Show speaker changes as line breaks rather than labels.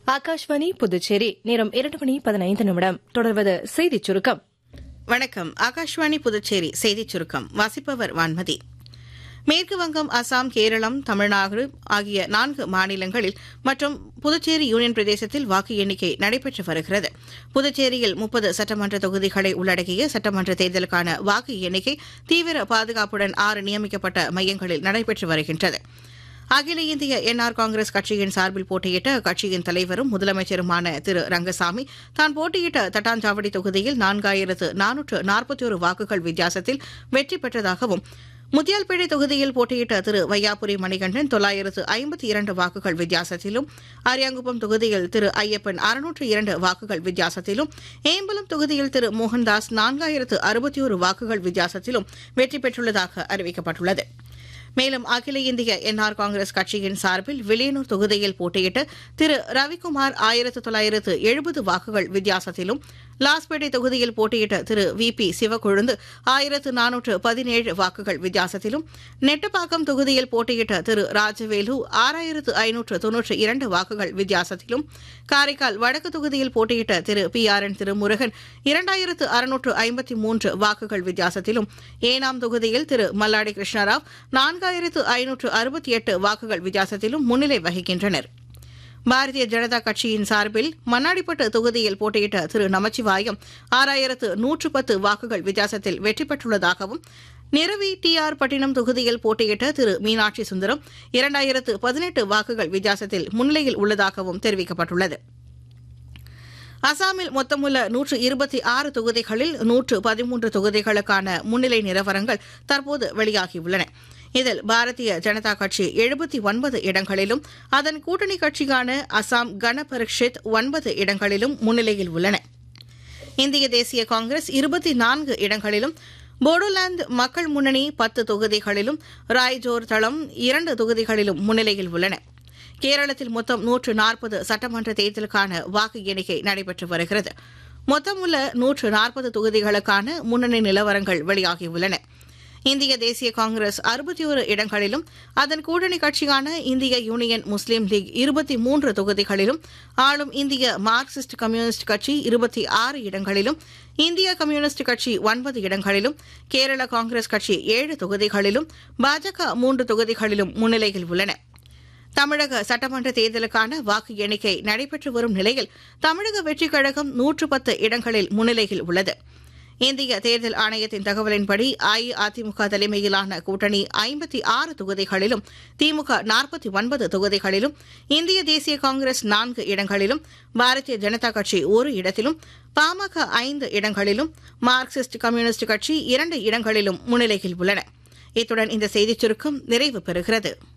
ஆகாஷ்வாணி புதுச்சேரி நேரம் இரண்டு மணி பதினைந்து நிமிடம் தொடர்வது செய்திச் சுருக்கம்
வணக்கம் ஆகாஷ்வாணி புதுச்சேரி செய்திச் சுருக்கம் வாசிப்பவர் வான்மதி மேற்கு வங்கம் அசாம் கேரளம் தமிழ்நாடு ஆகிய நான்கு மாநிலங்களில் மற்றும் புதுச்சேரி யூனியன் பிரதேசத்தில் வாக்கு எண்ணிக்கை நடைபெற்று வருகிறது புதுச்சேரியில் முப்பது சட்டமன்ற தொகுதிகளை உள்ளடக்கிய சட்டமன்ற தேர்தலுக்கான வாக்கு எண்ணிக்கை தீவிர பாதுகாப்புடன் ஆறு நியமிக்கப்பட்ட மையங்களில் நடைபெற்று வருகின்றது அகில இந்திய என்ஆர் காங்கிரஸ் கட்சியின் சார்பில் போட்டியிட்ட அக்கட்சியின் தலைவரும் முதலமைச்சருமான திரு ரங்கசாமி தான் போட்டியிட்ட தட்டாஞ்சாவடி தொகுதியில் நான்காயிரத்து நானூற்று நாற்பத்தி வாக்குகள் வித்தியாசத்தில் வெற்றி பெற்றதாகவும் முத்தியால்பேட்டை தொகுதியில் போட்டியிட்ட திரு வையாபுரி மணிகண்டன் தொள்ளாயிரத்து ஐம்பத்தி இரண்டு வாக்குகள் வித்தியாசத்திலும் அரியாங்குப்பம் தொகுதியில் திரு ஐயப்பன் அறுநூற்று இரண்டு வாக்குகள் வித்தியாசத்திலும் ஏம்பலம் தொகுதியில் திரு மோகன்தாஸ் நான்காயிரத்து அறுபத்தி ஒரு வாக்குகள் வித்தியாசத்திலும் வெற்றி பெற்றுள்ளதாக அறிவிக்கப்பட்டுள்ளது மேலும் அகில இந்திய என்ஆர் காங்கிரஸ் கட்சியின் சார்பில் வில்லியனூர் தொகுதியில் போட்டியிட்ட திரு ரவிக்குமார் ஆயிரத்து தொள்ளாயிரத்து எழுபது வாக்குகள் வித்தியாசத்திலும் லாஸ்பேட்டை தொகுதியில் போட்டியிட்ட திரு வி பி சிவக்கொழுந்து ஆயிரத்து நானூற்று பதினேழு வாக்குகள் வித்தியாசத்திலும் நெட்டப்பாக்கம் தொகுதியில் போட்டியிட்ட திரு ராஜவேலு ஆறாயிரத்து ஐநூற்று தொன்னூற்று இரண்டு வாக்குகள் வித்தியாசத்திலும் காரைக்கால் வடக்கு தொகுதியில் போட்டியிட்ட Thiru P R N Thirumurugan இரண்டாயிரத்து அறுநூற்று ஐம்பத்தி மூன்று வாக்குகள் வித்தியாசத்திலும் ஏனாம் தொகுதியில் திரு மல்லாடி கிருஷ்ணராவ் நான்காயிரத்து ஐநூற்று அறுபத்தி எட்டு வாக்குகள் வித்தியாசத்திலும் முன்னிலை வகிக்கின்றனர் பாரதிய ஜனதா கட்சியின் சார்பில் மண்ணாடிப்பட்டு தொகுதியில் போட்டியிட்ட திரு நமச்சிவாயம் ஆறாயிரத்து நூற்று பத்து வாக்குகள் வித்தியாசத்தில் வெற்றி பெற்றுள்ளதாகவும் நிரவி டி ஆர் பட்டினம் தொகுதியில் போட்டியிட்ட திரு மீனாட்சி சுந்தரம் இரண்டாயிரத்து பதினெட்டு வாக்குகள் வித்தியாசத்தில் முன்னிலையில் உள்ளதாகவும் தெரிவிக்கப்பட்டுள்ளது அசாமில் மொத்தமுள்ள நூற்று இருபத்தி ஆறு தொகுதிகளில் நூற்று பதிமூன்று தொகுதிகளுக்கான முன்னிலை நிலவரங்கள் தற்போது வெளியாகியுள்ளன இதில் பாரதிய ஜனதா கட்சி எழுபத்தி ஒன்பது இடங்களிலும் அதன் கூட்டணி கட்சியான அசாம் கன பரிஷத் ஒன்பது இடங்களிலும் முன்னிலையில் உள்ளன இந்திய தேசிய காங்கிரஸ் இருபத்தி நான்கு இடங்களிலும் போடோலாந்து மக்கள் முன்னணி பத்து தொகுதிகளிலும் ராய்ஜோர் தளம் இரண்டு தொகுதிகளிலும் முன்னிலையில் உள்ளன கேரளத்தில் மொத்தம் நூற்று நாற்பது சட்டமன்ற தேர்தலுக்கான வாக்கு எண்ணிக்கை நடைபெற்று வருகிறது மொத்தமுள்ள நூற்று நாற்பது தொகுதிகளுக்கான முன்னணி நிலவரங்கள் வெளியாகியுள்ளன இந்திய தேசிய காங்கிரஸ் அறுபத்தி ஒரு இடங்களிலும் அதன் கூட்டணி கட்சியான இந்திய யூனியன் முஸ்லீம் லீக் இருபத்தி மூன்று தொகுதிகளிலும் ஆளும் இந்திய மார்க்சிஸ்ட் கம்யூனிஸ்ட் கட்சி இருபத்தி ஆறு இடங்களிலும் இந்திய கம்யூனிஸ்ட் கட்சி ஒன்பது இடங்களிலும் கேரள காங்கிரஸ் கட்சி ஏழு தொகுதிகளிலும் பாஜக மூன்று தொகுதிகளிலும் முன்னிலையில் உள்ளன தமிழக சட்டமன்ற தேர்தலுக்கான வாக்கு எண்ணிக்கை நடைபெற்று வரும் நிலையில் தமிழக வெற்றிக் கழகம் நூற்று பத்து இடங்களில் முன்னிலையில் உள்ளது இந்திய தேர்தல் ஆணையத்தின் தகவலின்படி அஇஅதிமுக தலைமையிலான கூட்டணி ஐம்பத்தி ஆறு தொகுதிகளிலும் திமுக நாற்பத்தி ஒன்பது தொகுதிகளிலும் இந்திய தேசிய காங்கிரஸ் நான்கு இடங்களிலும் பாரதிய ஜனதா கட்சி ஒரு இடத்திலும் பாமக ஐந்து இடங்களிலும் மார்க்சிஸ்ட் கம்யூனிஸ்ட் கட்சி இரண்டு இடங்களிலும் முன்னிலையில் உள்ளன இத்துடன் இந்த செய்திச் சுருக்கம் நிறைவு பெறுகிறது